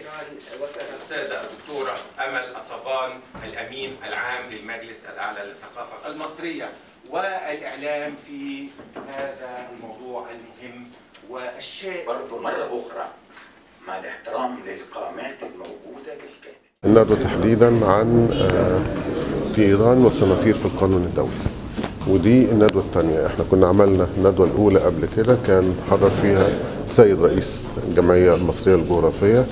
اهلا وسهلا الأستاذة الدكتورة أمل أصبان الأمين العام للمجلس الأعلى للثقافة المصرية والإعلام في هذا الموضوع المهم والشائك برضه مرة أخرى مع الاحترام للقامات الموجودة بالكامل الندوة تحديدا عن آه، طيران وصنافير في القانون الدولي ودي الندوة الثانية احنا كنا عملنا الندوة الأولى قبل كده كان حضر فيها السيد رئيس الجمعية المصرية الجغرافية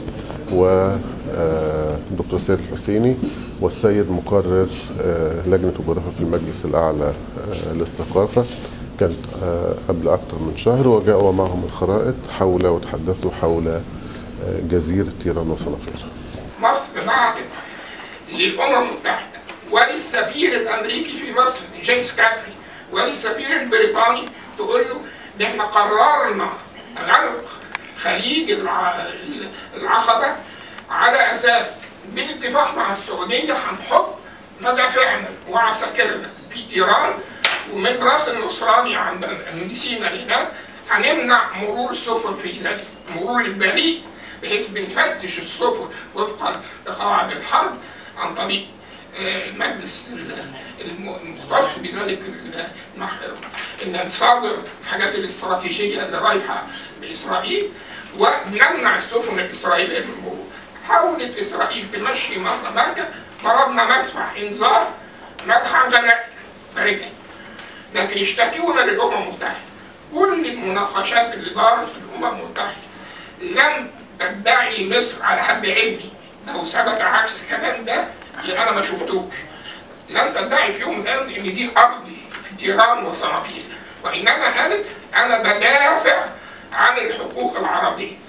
ودكتور سيد الحسيني والسيد مقرر آه، لجنة الجغرافيا في المجلس الأعلى آه، للثقافة كانت آه، قبل أكثر من شهر وجاءوا معهم الخرائط حول وتحدثوا حول آه، جزيرة طيران وصنافير مصر بعتت للامم المتحده وللسفير الامريكي في مصر جيمس كاتري وللسفير البريطاني تقول له ده احنا قررنا غلق خليج الع- العقبه على اساس بالاتفاق مع السعوديه هنحط مدافعنا وعساكرنا في تيران ومن راس النصراني عند سينا هناك هنمنع مرور السفن في ذلك مرور البريد بحيث بنفتش السفن وفقا لقواعد الحرب عن طريق آه، المجلس الم- المختص بذلك المح- ان نصادر الحاجات الاستراتيجيه اللي رايحه لاسرائيل ونمنع السفن الاسرائيليه من المرور. حاولت اسرائيل تمشي مرة مركب ضربنا مدفع انذار مدفع غرق فرجع لكن يشتكون للامم المتحده كل المناقشات اللي دارت في الامم المتحده لم تدعي مصر على حد علمي لو ثبت عكس الكلام ده اللي انا ما شفتوش لم تدعي في يوم من الايام ان دي ارضي في تيران وصنافير وانما قالت انا بدافع عن الحقوق العربيه